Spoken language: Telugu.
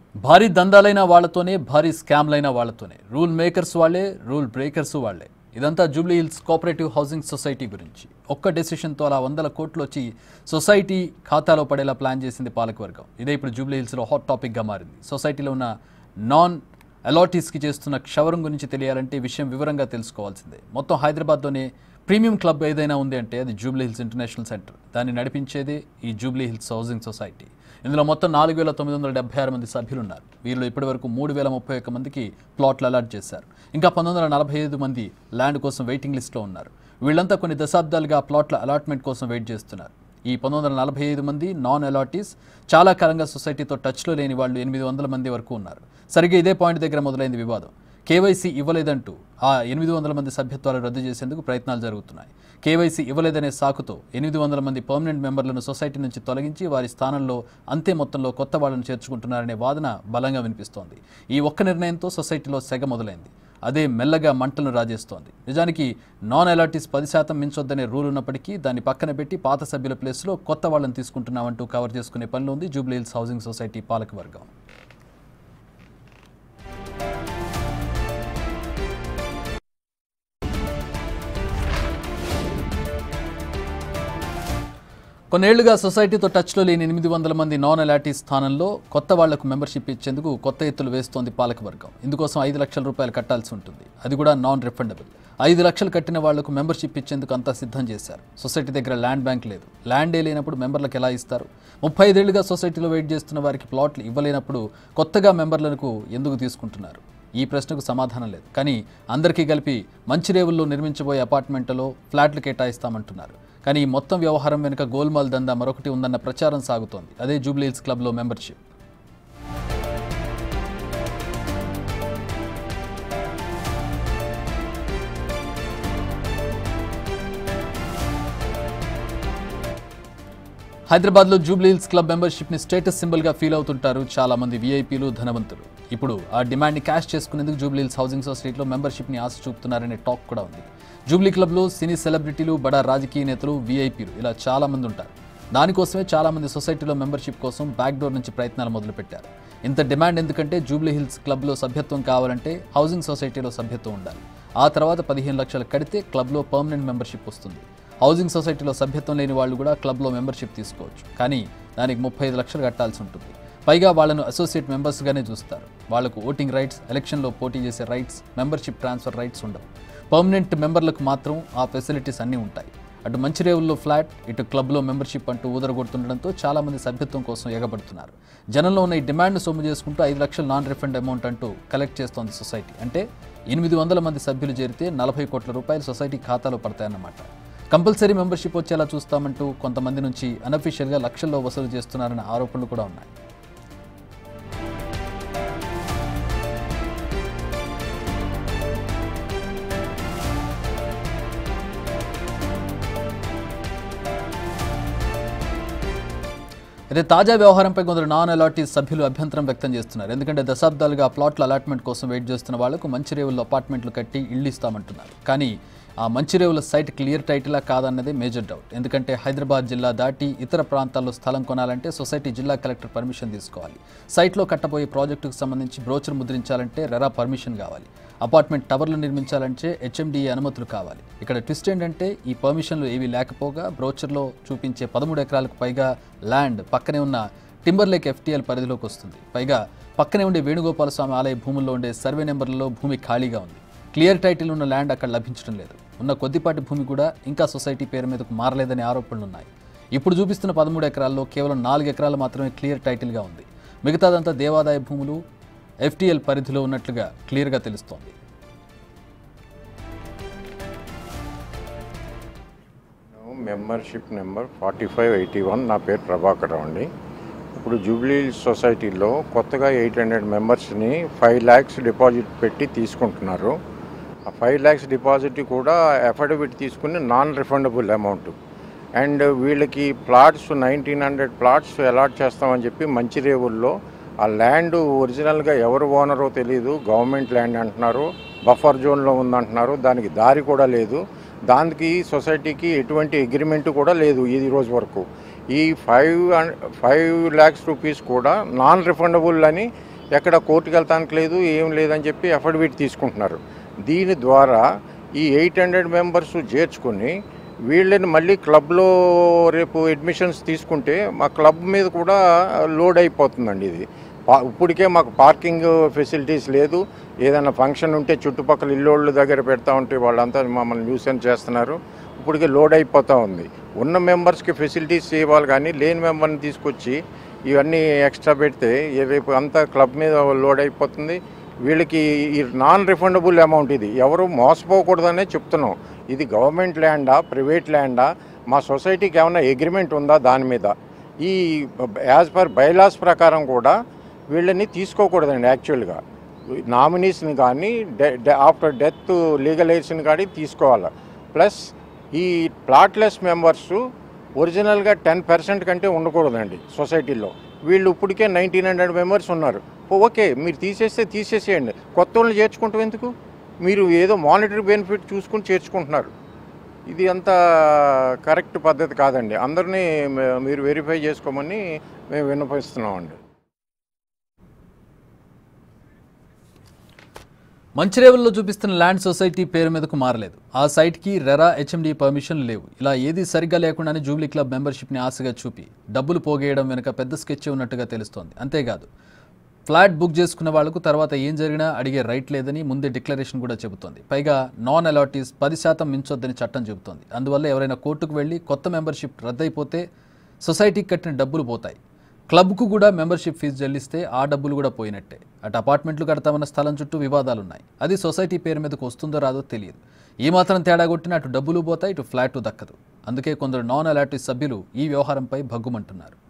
భారీ దందాలైన వాళ్లతోనే భారీ స్కామ్లైన వాళ్లతోనే రూల్ మేకర్స్ వాళ్ళే రూల్ బ్రేకర్స్ వాళ్ళే ఇదంతా Jubilee Hills cooperative housing society గురించి ఒక్క డెసిషన్తో అలా వందల కోట్లు వచ్చి సొసైటీ ఖాతాలో పడేలా ప్లాన్ చేసింది పాలకవర్గం ఇదే ఇప్పుడు జూబ్లీ హిల్స్లో హాట్ టాపిక్గా మారింది సొసైటీలో ఉన్న నాన్ అలాటీస్కి చేస్తున్న క్షవరం గురించి తెలియాలంటే ఈ విషయం వివరంగా తెలుసుకోవాల్సిందే మొత్తం హైదరాబాద్లోనే ప్రీమియం క్లబ్ ఏదైనా ఉంది అంటే అది జూబ్లీ హిల్స్ ఇంటర్నేషనల్ సెంటర్ దాన్ని నడిపించేదే ఈ జూబ్లీ హిల్స్ హౌసింగ్ సొసైటీ ఇందులో మొత్తం నాలుగు వేల తొమ్మిది వందల డెబ్బై ఆరు మంది సభ్యులు ఉన్నారు వీరిలో ఇప్పటివరకు మూడు వేల ముప్పై ఒక్క మందికి ప్లాట్లు అలాట్ చేశారు ఇంకా పంతొమ్మిది వందల నలభై ఐదు మంది ల్యాండ్ కోసం వెయిటింగ్ లిస్ట్లో ఉన్నారు వీళ్ళంతా కొన్ని దశాబ్దాలుగా ప్లాట్ల అలాట్మెంట్ కోసం వెయిట్ చేస్తున్నారు ఈ పంతొమ్మిది వందల నలభై ఐదు మంది నాన్ అలాటీస్ చాలా కాలంగా సొసైటీతో టచ్లో లేని వాళ్ళు ఎనిమిది వందల మంది వరకు ఉన్నారు సరిగ్గా ఇదే పాయింట్ దగ్గర మొదలైంది వివాదం కేవైసీ ఇవ్వలేదంటూ ఆ ఎనిమిది వందల మంది సభ్యత్వాలు రద్దు చేసేందుకు ప్రయత్నాలు జరుగుతున్నాయి కేవైసీ ఇవ్వలేదనే సాకుతో ఎనిమిది వందల మంది పర్మనెంట్ మెంబర్లను సొసైటీ నుంచి తొలగించి వారి స్థానంలో అంతే మొత్తంలో కొత్త వాళ్ళను చేర్చుకుంటున్నారనే వాదన బలంగా వినిపిస్తోంది ఈ ఒక్క నిర్ణయంతో సొసైటీలో సెగ మొదలైంది అదే మెల్లగా మంటలను రాజేస్తోంది నిజానికి నాన్ ఎలాటీస్ పది శాతం మించొద్దనే రూల్ ఉన్నప్పటికీ దాన్ని పక్కన పెట్టి పాత సభ్యుల ప్లేస్లో కొత్త వాళ్ళని తీసుకుంటున్నామంటూ కవర్ చేసుకునే పనిలో ఉంది జూబ్లీ హిల్స్ హౌసింగ్ సొసైటీ పాలకవర్గం కొన్నేళ్లుగా సొసైటీతో టచ్లో లేని ఎనిమిది వందల మంది నాన్ ఎలాటీ స్థానంలో కొత్త వాళ్లకు మెంబర్షిప్ ఇచ్చేందుకు కొత్త ఎత్తులు వేస్తోంది పాలకవర్గం ఇందుకోసం ఐదు లక్షల రూపాయలు కట్టాల్సి ఉంటుంది అది కూడా నాన్ రిఫండబుల్ ఐదు లక్షలు కట్టిన వాళ్లకు మెంబర్షిప్ ఇచ్చేందుకు అంతా సిద్ధం చేశారు సొసైటీ దగ్గర ల్యాండ్ బ్యాంక్ లేదు ల్యాండే లేనప్పుడు మెంబర్లకు ఎలా ఇస్తారు ముప్పై ఐదేళ్లుగా సొసైటీలో వెయిట్ చేస్తున్న వారికి ప్లాట్లు ఇవ్వలేనప్పుడు కొత్తగా మెంబర్లకు ఎందుకు తీసుకుంటున్నారు ఈ ప్రశ్నకు సమాధానం లేదు కానీ అందరికీ కలిపి మంచిరేవుల్లో నిర్మించబోయే అపార్ట్మెంట్లలో ఫ్లాట్లు కేటాయిస్తామంటున్నారు కానీ ఈ మొత్తం వ్యవహారం వెనుక గోల్మాల్ దందా మరొకటి ఉందన్న ప్రచారం సాగుతోంది అదే జూబ్లీ హిల్స్ క్లబ్లో మెంబర్షిప్ హైదరాబాద్లో జూబ్లీ హిల్స్ క్లబ్ మెంబర్షిప్ని స్టేటస్ సింబల్గా ఫీల్ అవుతుంటారు చాలా మంది వీఐపీలు ధనవంతులు ఇప్పుడు ఆ డిమాండ్ని క్యాష్ చేసుకునేందుకు జూబ్లీ హిల్స్ హౌసింగ్ సొసైటీలో మెంబర్షిప్ని ఆశ చూపుతున్నారనే టాక్ కూడా ఉంది జూబ్లీ క్లబ్లో సినీ సెలబ్రిటీలు బడా రాజకీయ నేతలు వీఐపీలు ఇలా చాలా మంది ఉంటారు దానికోసమే చాలా మంది సొసైటీలో మెంబర్షిప్ కోసం బ్యాక్డోర్ నుంచి ప్రయత్నాలు మొదలుపెట్టారు ఇంత డిమాండ్ ఎందుకంటే జూబ్లీ హిల్స్ క్లబ్లో సభ్యత్వం కావాలంటే హౌసింగ్ సొసైటీలో సభ్యత్వం ఉండాలి ఆ తర్వాత పదిహేను లక్షలు కడితే క్లబ్లో పర్మనెంట్ మెంబర్షిప్ వస్తుంది హౌసింగ్ సొసైటీలో సభ్యత్వం లేని వాళ్ళు కూడా క్లబ్లో మెంబర్షిప్ తీసుకోవచ్చు కానీ దానికి ముప్పై ఐదు లక్షలు కట్టాల్సి ఉంటుంది పైగా వాళ్ళను అసోసియేట్ మెంబర్స్గానే చూస్తారు వాళ్లకు ఓటింగ్ రైట్స్ ఎలక్షన్లో పోటీ చేసే రైట్స్ మెంబర్షిప్ ట్రాన్స్ఫర్ రైట్స్ ఉండవు పర్మనెంట్ మెంబర్లకు మాత్రం ఆ ఫెసిలిటీస్ అన్నీ ఉంటాయి అటు మంచిరేవుల్లో ఫ్లాట్ ఇటు క్లబ్లో మెంబర్షిప్ అంటూ ఊదరగొడుతుండడంతో చాలామంది సభ్యత్వం కోసం ఎగబడుతున్నారు జనంలో ఉన్న ఈ డిమాండ్ను సొమ్ము చేసుకుంటూ ఐదు లక్షల నాన్ రిఫండ్ అమౌంట్ అంటూ కలెక్ట్ చేస్తోంది సొసైటీ అంటే ఎనిమిది వందల మంది సభ్యులు చేరితే నలభై కోట్ల రూపాయలు సొసైటీ ఖాతాలో పడతాయన్నమాట కంపల్సరీ మెంబర్షిప్ వచ్చేలా చూస్తామంటూ కొంతమంది నుంచి అనఫీషియల్గా లక్షల్లో వసూలు చేస్తున్నారన్న ఆరోపణలు కూడా ఉన్నాయి అయితే తాజా వ్యవహారంపై కొందరు నాన్ అలాటీ సభ్యులు అభ్యంతరం వ్యక్తం చేస్తున్నారు ఎందుకంటే దశాబ్దాలుగా ప్లాట్ల అలాట్మెంట్ కోసం వెయిట్ చేస్తున్న వాళ్లకు మంచిరేవుల్లో అపార్ట్మెంట్లు కట్టి ఇళ్లు ఇస్తామంటున్నారు కానీ ఆ మంచిరేవుల సైట్ క్లియర్ టైటిలా కాదన్నదే మేజర్ డౌట్ ఎందుకంటే హైదరాబాద్ జిల్లా దాటి ఇతర ప్రాంతాల్లో స్థలం కొనాలంటే సొసైటీ జిల్లా కలెక్టర్ పర్మిషన్ తీసుకోవాలి సైట్లో కట్టబోయే ప్రాజెక్టుకు సంబంధించి బ్రోచర్ ముద్రించాలంటే రెరా పర్మిషన్ కావాలి అపార్ట్మెంట్ టవర్లు నిర్మించాలంటే హెచ్ఎండిఏ అనుమతులు కావాలి ఇక్కడ ట్విస్ట్ ఏంటంటే ఈ పర్మిషన్లు ఏవీ లేకపోగా బ్రోచర్లో చూపించే పదమూడు ఎకరాలకు పైగా ల్యాండ్ పక్కనే ఉన్న టింబర్ లేక్ ఎఫ్టీఎల్ పరిధిలోకి వస్తుంది పైగా పక్కనే ఉండే వేణుగోపాల స్వామి ఆలయ భూముల్లో ఉండే సర్వే నెంబర్లలో భూమి ఖాళీగా ఉంది క్లియర్ టైటిల్ ఉన్న ల్యాండ్ అక్కడ లభించడం లేదు ఉన్న కొద్దిపాటి భూమి కూడా ఇంకా సొసైటీ పేరు మీదకు మారలేదనే ఆరోపణలు ఉన్నాయి ఇప్పుడు చూపిస్తున్న పదమూడు ఎకరాల్లో కేవలం నాలుగు ఎకరాలు మాత్రమే క్లియర్ టైటిల్గా ఉంది మిగతాదంతా దేవాదాయ భూములు ఎఫ్టీఎల్ పరిధిలో ఉన్నట్లుగా క్లియర్గా తెలుస్తోంది membership number forty five eighty one నా పేరు ప్రభాకర్ అండి ఇప్పుడు జూబ్లీ సొసైటీలో కొత్తగా ఎయిట్ హండ్రెడ్ మెంబర్స్ని ఫైవ్ ల్యాక్స్ డిపాజిట్ పెట్టి తీసుకుంటున్నారు ఆ ఫైవ్ ల్యాక్స్ డిపాజిట్ కూడా అఫిడవిట్ తీసుకుని నాన్ రిఫండబుల్ అమౌంట్ అండ్ వీళ్ళకి plots nineteen hundred plots allot చేస్తామని చెప్పి మంచిరేవుల్లో ఆ ల్యాండ్ ఒరిజినల్గా ఎవరు ఓనరో తెలియదు గవర్నమెంట్ ల్యాండ్ అంటున్నారు బఫర్ జోన్లో ఉందంటున్నారు దానికి దారి కూడా లేదు దానికి సొసైటీకి ఎటువంటి అగ్రిమెంట్ కూడా లేదు ఈ రోజు వరకు ఈ ఫైవ్ ఫైవ్ ల్యాక్స్ రూపీస్ కూడా నాన్ రిఫండబుల్ అని ఎక్కడ కోర్టుకు వెళ్తానికి లేదు ఏం లేదని చెప్పి అఫిడవిట్ తీసుకుంటున్నారు దీని ద్వారా ఈ ఎయిట్ హండ్రెడ్ మెంబర్స్ చేర్చుకొని వీళ్ళని మళ్ళీ క్లబ్లో రేపు అడ్మిషన్స్ తీసుకుంటే మా క్లబ్ మీద కూడా లోడ్ అయిపోతుందండి ఇది పా- ఇప్పటికే మాకు పార్కింగ్ ఫెసిలిటీస్ లేదు ఏదైనా ఫంక్షన్ ఉంటే చుట్టుపక్కల ఇల్లోళ్ళ దగ్గర పెడతా ఉంటే వాళ్ళంతా మమ్మల్ని న్యూసెన్స్ చేస్తున్నారు ఇప్పటికే లోడ్ అయిపోతూ ఉంది ఉన్న మెంబర్స్కి ఫెసిలిటీస్ ఇవ్వాలి కానీ లేని మెంబర్ని తీసుకొచ్చి ఇవన్నీ ఎక్స్ట్రా పెడితే ఈ రేపు అంతా క్లబ్ మీద లోడ్ అయిపోతుంది వీళ్ళకి ఈ నాన్ రిఫండబుల్ అమౌంట్ ఇది ఎవరు మోసపోకూడదనే చెప్తున్నాం ఇది గవర్నమెంట్ ల్యాండా ప్రైవేట్ ల్యాండా మా సొసైటీకి ఏమైనా అగ్రిమెంట్ ఉందా దాని మీద ఈ యాజ్ పర్ బైలాస్ ప్రకారం కూడా వీళ్ళని తీసుకోకూడదండి యాక్చువల్గా నామినీస్ని కానీ ఆఫ్టర్ డెత్ లీగల్ ఎయిడ్స్ని కానీ తీసుకోవాలి ప్లస్ ఈ ప్లాట్లెస్ మెంబర్స్ ఒరిజినల్గా టెన్ పర్సెంట్ కంటే ఉండకూడదండి సొసైటీలో వీళ్ళు ఇప్పటికే నైన్టీన్ హండ్రెడ్ మెంబర్స్ ఉన్నారు ఓ, ఓకే మీరు తీసేస్తే తీసేసేయండి కొత్త వాళ్ళని చేర్చుకుంటాం ఎందుకు మీరు ఏదో మానిటరీ బెనిఫిట్ చూసుకుని చేర్చుకుంటున్నారు ఇది అంత కరెక్ట్ పద్ధతి కాదండి అందరినీ మే- మీరు వెరిఫై చేసుకోమని మేము విన్నపిస్తున్నామండి మంచిరేవుల్లో చూపిస్తున్న ల్యాండ్ సొసైటీ పేరు మీదకు మారలేదు ఆ సైట్కి రెరా హెచ్ఎండి పర్మిషన్ లేవు ఇలా ఏది సరిగ్గా లేకుండానే జూబ్లీ క్లబ్ మెంబర్షిప్ని ఆశగా చూపి డబ్బులు పోగేయడం వెనుక పెద్ద స్కెచ్ ఉన్నట్టుగా తెలుస్తోంది అంతేకాదు ఫ్లాట్ బుక్ చేసుకున్న వాళ్లకు తర్వాత ఏం జరిగినా అడిగే రైట్ లేదని ముందే డిక్లరేషన్ కూడా చెబుతోంది పైగా నాన్ అలాటీస్ పది శాతం మించొద్దని చట్టం చెబుతోంది అందువల్ల ఎవరైనా కోర్టుకు వెళ్ళి కొత్త మెంబర్షిప్ రద్దయిపోతే సొసైటీకి కట్టిన డబ్బులు పోతాయి క్లబ్కు కూడా మెంబర్షిప్ ఫీజు చెల్లిస్తే ఆ డబ్బులు కూడా పోయినట్టే అటు అపార్ట్మెంట్లు కడతామన్న స్థలం చుట్టూ వివాదాలు ఉన్నాయి అది సొసైటీ పేరు మీదకు వస్తుందో రాదో తెలియదు ఈ మాత్రం తేడా కొట్టిన అటు డబ్బులు పోతాయి ఇటు ఫ్లాట్ దక్కదు అందుకే కొందరు నాన్ అలాటివ్ సభ్యులు ఈ వ్యవహారంపై భగ్గుమంటున్నారు